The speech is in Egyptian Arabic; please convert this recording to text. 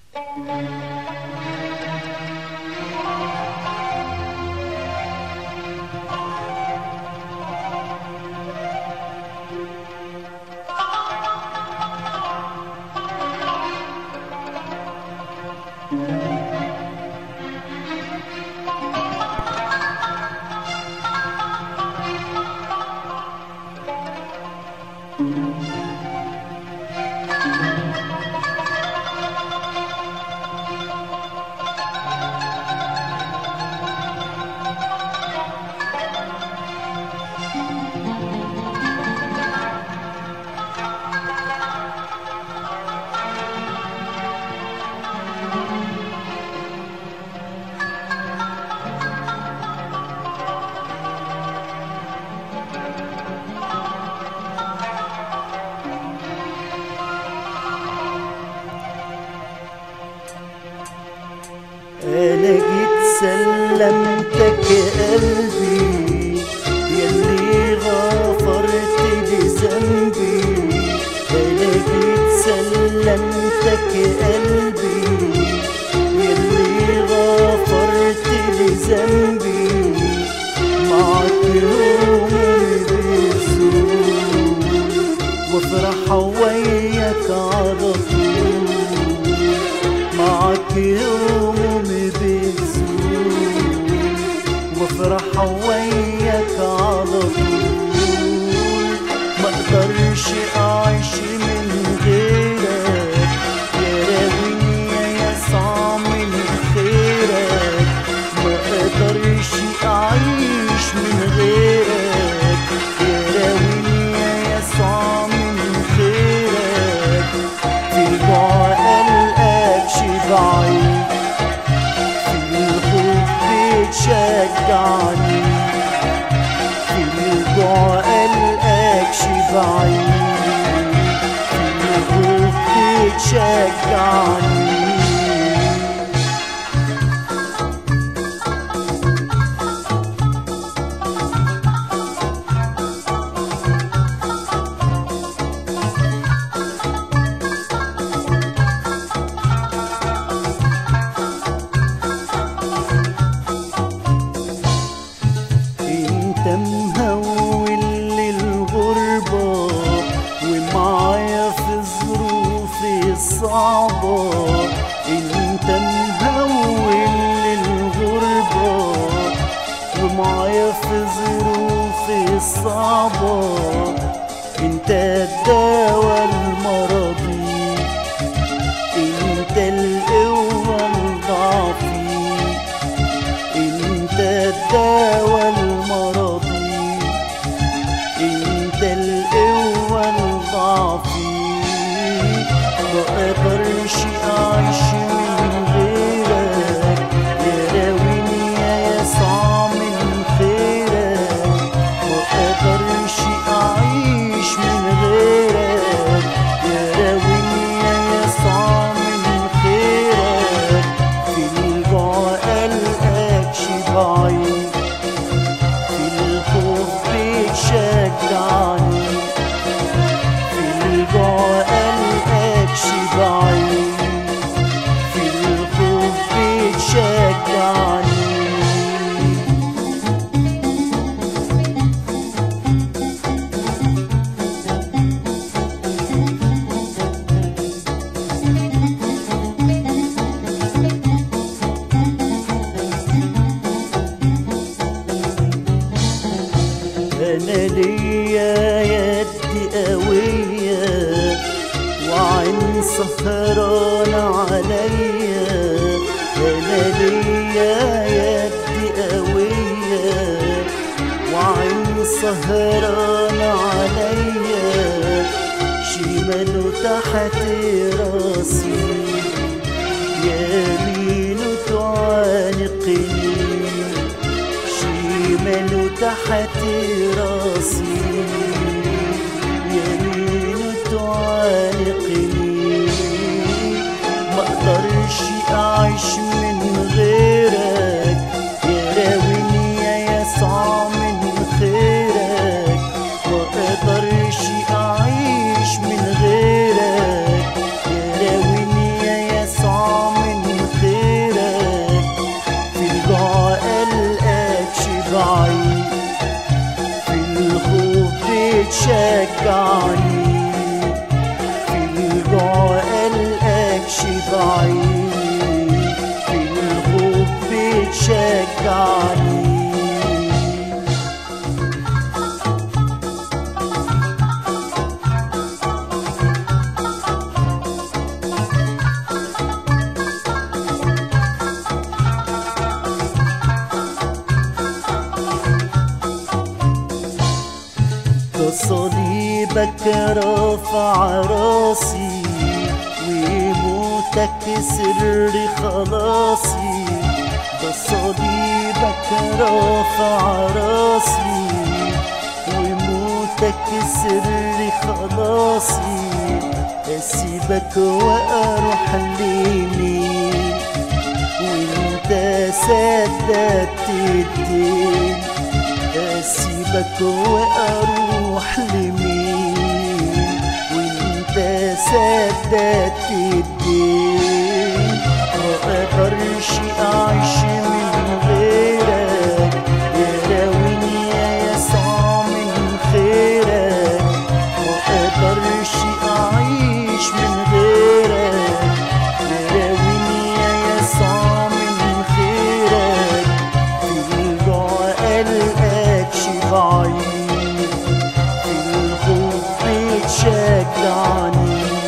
انا جيت سلمتك قلبي يلي غفرت لي ذنبي انا جيت سلمتك قلبي يلي غفرت لي ذنبي معك همومي بيزول وافرح وياك على طول معك همومي بتزول وافرح وياك على طول ما اقدرش اعيش من غيرك يا راويني يا يسعى من خيرك ما اقدرش اعيش من غيرك يا راويني يا يسعى من خيرك في البعد قلقك شي بعيد في الخوف بتشجعني في البعد قلقك شي بعيد في الخوف بتشجعني انت مهول للغربة ومعايا في ظروفي الصعبة انت مهول للغربة ومعايا في ظروفي الصعبة انت الدواء المرضي انت القوة الضعفي انت الدواء المرضي انت القوة الضعفي ما اقدرش اعيش من غيرك يا راويني يا يسعى من خيرك ما اقدرش اعيش من غيرك يا راويني يا يسعى من خيرك في البعد قلقك شي بعيد في الخوف بتشجعني في البعد قلقك شي بعيد في الخوف بتشجعني انا ليا يد قوية وعين سهران عليا انا ليا يد قوية وعين سهران عليا شمال تحت راسي يمين تعانقني شمال تحت راسي يمين تعانقني ما اقدرش اعيش من غيرك يا راويني يا يسعى من خيرك ما اقدرش اعيش من غيرك يا راويني يا يسعى بتشجعني في الجوع قلقكش ضعيف في الخوف بتشجعني ده صليبك رافع راسي وموتك سر خلاصي ده صليبك رافع راسي وموتك سر خلاصي اسيبك واروح لمين وانت سددت الدين اسيبك واروح لمين وانت سددت الدين ما اقدرش اعيش من غيرك يا راويني يا يسوع من خيرك ما اقدرش اعيش من غيرك يا راويني يا يسوع من خيرك في الجوع قلقكش ضعيف في الخوف بتشجعني